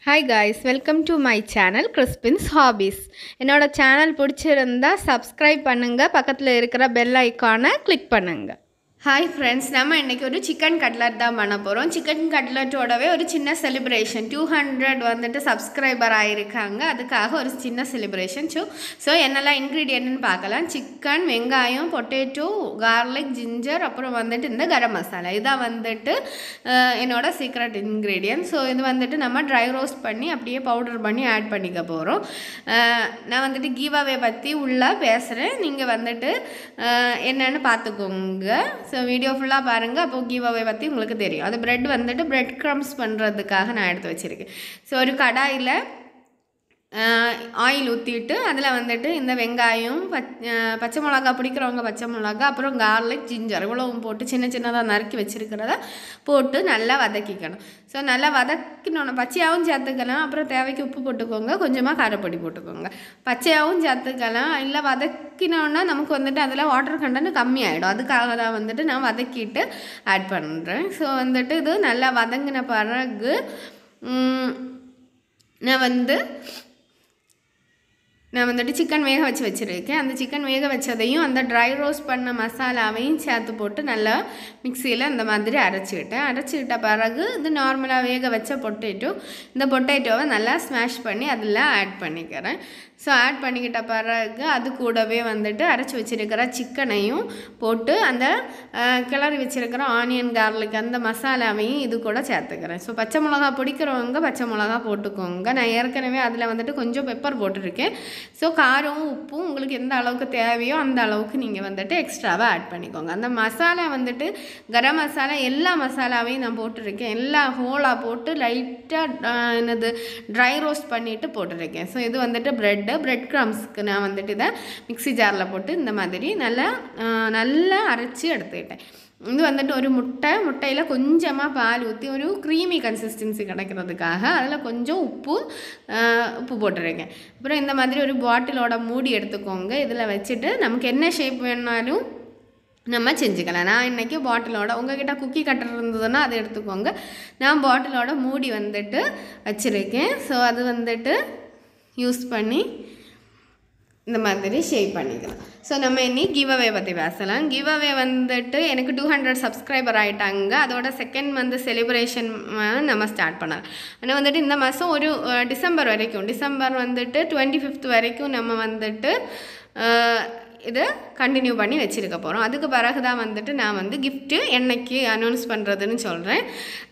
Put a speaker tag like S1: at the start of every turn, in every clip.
S1: hi guys welcome to my channel Crispin's Hobbies என்னோட channel பிடிச்சிருந்தா subscribe பண்ணுங்கள் பக்கத்தில் இருக்கிற பெல் ஐக்கானை கிளிக் பண்ணுங்கள் ஹாய் ஃப்ரெண்ட்ஸ் நம்ம இன்றைக்கி ஒரு சிக்கன் கட்லட் தான் பண்ண போகிறோம் சிக்கன் கட்லட்டோடவே ஒரு சின்ன செலிப்ரேஷன் டூ ஹண்ட்ரட் வந்துட்டு சப்ஸ்கிரைபர் ஆகிருக்காங்க அதுக்காக ஒரு சின்ன செலிப்ரேஷன் ஸோ ஸோ என்னெல்லாம் இன்க்ரீடியன்ட்னு பார்க்கலாம் சிக்கன் வெங்காயம் பொட்டேட்டோ கார்லிக் ஜிஞ்சர் அப்புறம் வந்துட்டு இந்த கரம் மசாலா இதான் வந்துட்டு அஹ், என்னோட சீக்ரெட் இன்க்ரீடியன்ட் ஸோ இது வந்துட்டு நம்ம ட்ரை ரோஸ்ட் பண்ணி அப்படியே பவுடர் பண்ணி ஆட் பண்ணிக்க போகிறோம் நான் வந்துட்டு கீவாவே பற்றி உள்ள பேசுகிறேன் நீங்கள் வந்துட்டு அஹ், என்னன்னு பார்த்துக்கோங்க ஸோ வீடியோ ஃபுல்லாக பாருங்கள் அப்போ கீவாவே பற்றி உங்களுக்கு தெரியும் அது பிரெட் வந்துட்டு பிரெட் க்ரம்ஸ் பண்ணுறதுக்காக நான் எடுத்து வச்சுருக்கேன் ஸோ ஒரு கடாயில் ஆயில் ஊற்றிட்டு அதில் வந்துட்டு இந்த வெங்காயம் பச் அஹ் பச்சை மிளகா பிடிக்கிறவங்க பச்சை மிளகா அப்புறம் கார்லிக் ஜிஞ்சர் இவ்வளவும் போட்டு சின்ன சின்னதாக நறுக்கி வச்சுருக்கிறத போட்டு நல்லா வதக்கிக்கணும் ஸோ நல்லா வதக்கினோன்னு பச்சையாகவும் சேர்த்துக்கலாம் அப்புறம் தேவைக்கு உப்பு போட்டுக்கோங்க கொஞ்சமாக காரப்பொடி போட்டுக்கோங்க பச்சையாகவும் சேர்த்துக்கலாம் இல்லை வதக்கினோன்னா நமக்கு வந்துட்டு அதில் வாட்டர் கண்டென்ட் கம்மியாயிடும் அதுக்காக தான் வந்துட்டு நான் வதக்கிட்டு ஆட் பண்ணுறேன் ஸோ வந்துட்டு இது நல்லா வதங்கின பிறகு ம், நான் வந்து நான் வந்துட்டு சிக்கன் வேக வச்சு வச்சுருக்கேன் அந்த சிக்கன் வேக வச்சதையும் அந்த ட்ரை ரோஸ்ட் பண்ண மசாலாவையும் சேர்த்து போட்டு நல்லா மிக்சியில் இந்த மாதிரி அரைச்சிக்கிட்டேன் அரைச்சிக்கிட்ட பிறகு இது நார்மலாக வேக வச்ச பொட்டேட்டோ இந்த பொட்டேட்டோவை நல்லா ஸ்மாஷ் பண்ணி அதில் ஆட் பண்ணிக்கிறேன் ஸோ ஆட் பண்ணிக்கிட்ட பிறகு அது கூடவே வந்துட்டு அரைச்சி வச்சுருக்கிற சிக்கனையும் போட்டு அந்த அஹ், கிளறி வச்சுருக்கிற ஆனியன் கார்லிக் அந்த மசாலாவையும் இது கூட சேர்த்துக்கிறேன் ஸோ பச்சை மிளகா பிடிக்கிறவங்க பச்சை மிளகா போட்டுக்கோங்க நான் ஏற்கனவே அதில் வந்துட்டு கொஞ்சம் பெப்பர் போட்டிருக்கேன் ஸோ காரம் உப்பும் உங்களுக்கு எந்த அளவுக்கு தேவையோ அந்த அளவுக்கு நீங்கள் வந்துட்டு எக்ஸ்ட்ராவாக ஆட் பண்ணிக்கோங்க அந்த மசாலா வந்துட்டு கரம் மசாலா எல்லா மசாலாவையும் நான் போட்டிருக்கேன் எல்லா ஹோலாக போட்டு லைட்டாக என்னது ட்ரை ரோஸ்ட் பண்ணிவிட்டு போட்டிருக்கேன் ஸோ இது வந்துட்டு ப்ரெட்டு ப்ரெட் க்ரம்ஸ்க்கு நான் வந்துட்டு இதை மிக்ஸி ஜாரில் போட்டு இந்த மாதிரி நல்லா ஆஹ், நல்லா அரைச்சி எடுத்துக்கிட்டேன் இது வந்துட்டு ஒரு முட்டை முட்டையில் கொஞ்சமாக பால் ஊற்றி ஒரு க்ரீமி கன்சிஸ்டன்சி கிடைக்கிறதுக்காக அதில் கொஞ்சம் உப்பு ஆஹ், உப்பு போட்டுருக்கேன் அப்புறம் இந்த மாதிரி ஒரு பாட்டிலோட மூடி எடுத்துக்கோங்க இதில் வச்சுட்டு நமக்கு என்ன ஷேப் வேணாலும் நம்ம செஞ்சுக்கலாம் நான் இன்றைக்கி பாட்டிலோட உங்ககிட்ட குக்கி கட்டர் இருந்ததுன்னா அதை எடுத்துக்கோங்க நான் பாட்டிலோட மூடி வந்துட்டு வச்சுருக்கேன் ஸோ அது வந்துட்டு யூஸ் பண்ணி இந்த மாதிரி ஷேப் பண்ணிக்கலாம் ஸோ நம்ம இனி கிவ் அவே பற்றி பேசலாம் கிவ் அவே வந்துட்டு எனக்கு டூ ஹண்ட்ரட் சப்ஸ்கிரைபர் ஆகிட்டாங்க அதோட செகண்ட் மந்த் செலிப்ரேஷன் நம்ம ஸ்டார்ட் பண்ணலாம் ஆனால் வந்துட்டு இந்த மாதம் ஒரு அஹ், டிசம்பர் வரைக்கும் டிசம்பர் வந்துட்டு டுவெண்ட்டி ஃபிஃப்த் வரைக்கும் நம்ம வந்துட்டு அஹ், இதை கண்டினியூ பண்ணி வச்சுருக்க போகிறோம் அதுக்கு பிறகு தான் வந்துட்டு நான் வந்து கிஃப்ட்டு என்னைக்கு அனௌன்ஸ் பண்ணுறதுன்னு சொல்கிறேன்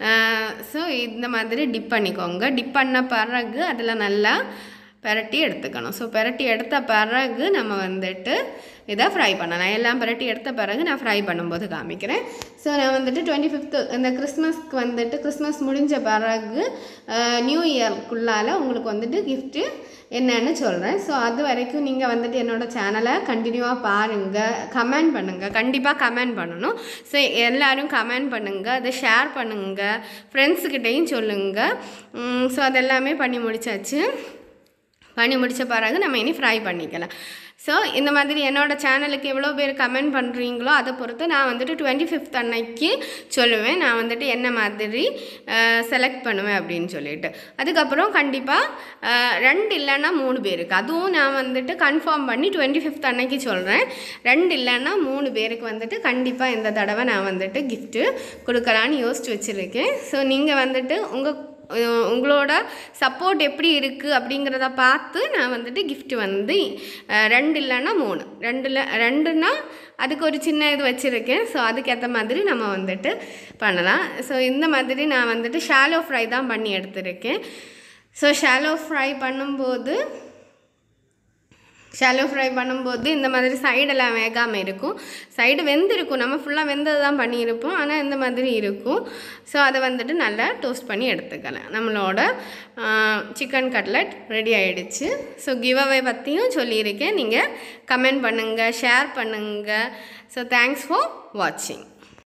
S1: ஸோ இந்த மாதிரி டிப் பண்ணிக்கோங்க டிப் பண்ண பிறகு அதில் நல்லா பெரட்டி எடுத்துக்கணும் ஸோ பெரட்டி எடுத்த பிறகு நம்ம வந்துட்டு இதை ஃப்ரை பண்ணலாம் எல்லாம் பெரட்டி எடுத்த பிறகு நான் ஃப்ரை பண்ணும்போது காமிக்கிறேன் ஸோ நான் வந்துட்டு டுவெண்ட்டி ஃபிஃப்த்து இந்த கிறிஸ்மஸ்க்கு வந்துட்டு கிறிஸ்மஸ் முடிஞ்ச பிறகு நியூ இயர்க்குள்ளால் உங்களுக்கு வந்துட்டு கிஃப்ட்டு என்னன்னு சொல்கிறேன் ஸோ அது வரைக்கும் நீங்கள் வந்துட்டு என்னோடய சேனலை கண்டினியூவாக பாருங்கள் கமெண்ட் பண்ணுங்கள் கண்டிப்பாக கமெண்ட் பண்ணணும் ஸோ எல்லோரும் கமெண்ட் பண்ணுங்கள் அதை ஷேர் பண்ணுங்கள் ஃப்ரெண்ட்ஸுக்கிட்டேயும் சொல்லுங்கள் ஸோ அதெல்லாமே பண்ணி முடிச்சாச்சு பண்ணி முடித்த பிறகு நம்ம இனி ஃப்ரை பண்ணிக்கலாம் ஸோ இந்த மாதிரி என்னோடய சேனலுக்கு எவ்வளோ பேர் கமெண்ட் பண்ணுறீங்களோ அதை பொறுத்து நான் வந்துட்டு டுவெண்ட்டி ஃபிஃப்த் அன்னைக்கு சொல்லுவேன் நான் வந்துட்டு என்ன மாதிரி செலக்ட் பண்ணுவேன் அப்படின்னு சொல்லிட்டு அதுக்கப்புறம் கண்டிப்பாக ரெண்டு இல்லைன்னா மூணு பேருக்கு அதுவும் நான் வந்துட்டு கன்ஃபார்ம் பண்ணி டுவெண்ட்டி ஃபிஃப்த் அன்னைக்கு சொல்கிறேன் ரெண்டு இல்லைன்னா மூணு பேருக்கு வந்துட்டு கண்டிப்பாக இந்த தடவை நான் வந்துட்டு கிஃப்ட்டு கொடுக்கலான்னு யோசிச்சு வச்சுருக்கேன் ஸோ நீங்கள் வந்துட்டு உங்கள் அஹ் உங்களோட சப்போர்ட் எப்படி இருக்குது அப்படிங்கிறத பார்த்து நான் வந்துட்டு gift வந்து அஹ் ரெண்டு இல்லைன்னா மூணு ரெண்டில் ரெண்டுன்னா அதுக்கு ஒரு சின்ன இது வச்சுருக்கேன் ஸோ அதுக்கேற்ற மாதிரி நம்ம வந்துட்டு பண்ணலாம் ஸோ இந்த மாதிரி நான் வந்துட்டு ஷாலோ ஃப்ரை தான் பண்ணி எடுத்திருக்கேன் ஸோ ஷாலோ ஃப்ரை பண்ணும்போது ஷாலோ ஃப்ரை பண்ணும்போது இந்த மாதிரி சைடெல்லாம் வேகாமல் இருக்கும் சைடு வெந்திருக்கும் நம்ம ஃபுல்லாக வெந்தது தான் பண்ணியிருப்போம் ஆனால் இந்த மாதிரி இருக்கும் ஸோ அதை வந்துட்டு நல்லா டோஸ்ட் பண்ணி எடுத்துக்கலாம் நம்மளோட சிக்கன் கட்லட் ரெடி ஆயிடுச்சு ஸோ கிவ் அவே பற்றியும் சொல்லியிருக்கேன் நீங்கள் கமெண்ட் பண்ணுங்கள் ஷேர் பண்ணுங்கள் ஸோ தேங்க்ஸ் ஃபார் வாட்சிங்